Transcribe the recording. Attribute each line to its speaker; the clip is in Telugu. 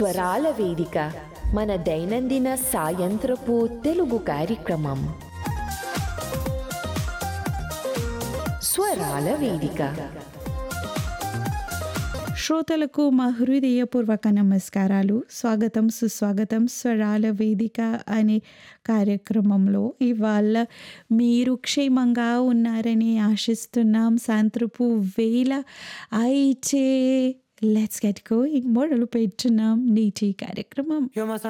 Speaker 1: స్వరాల వేదిక మన దైనందిన సాయంత్రపు తెలుగు కార్యక్రమం స్వరాల వేదిక
Speaker 2: శ్రోతలకు మా హృదయపూర్వక నమస్కారాలు స్వాగతం సుస్వాగతం స్వరాల వేదిక అనే కార్యక్రమంలో ఇవాళ మీరు క్షేమంగా ఉన్నారని ఆశిస్తున్నాం సాయంత్రపు వేళ అయితే లెట్స్ గెట్ గోయింగ్ మొదలు పెట్టున్నాం నీటి కార్యక్రమం
Speaker 3: You're my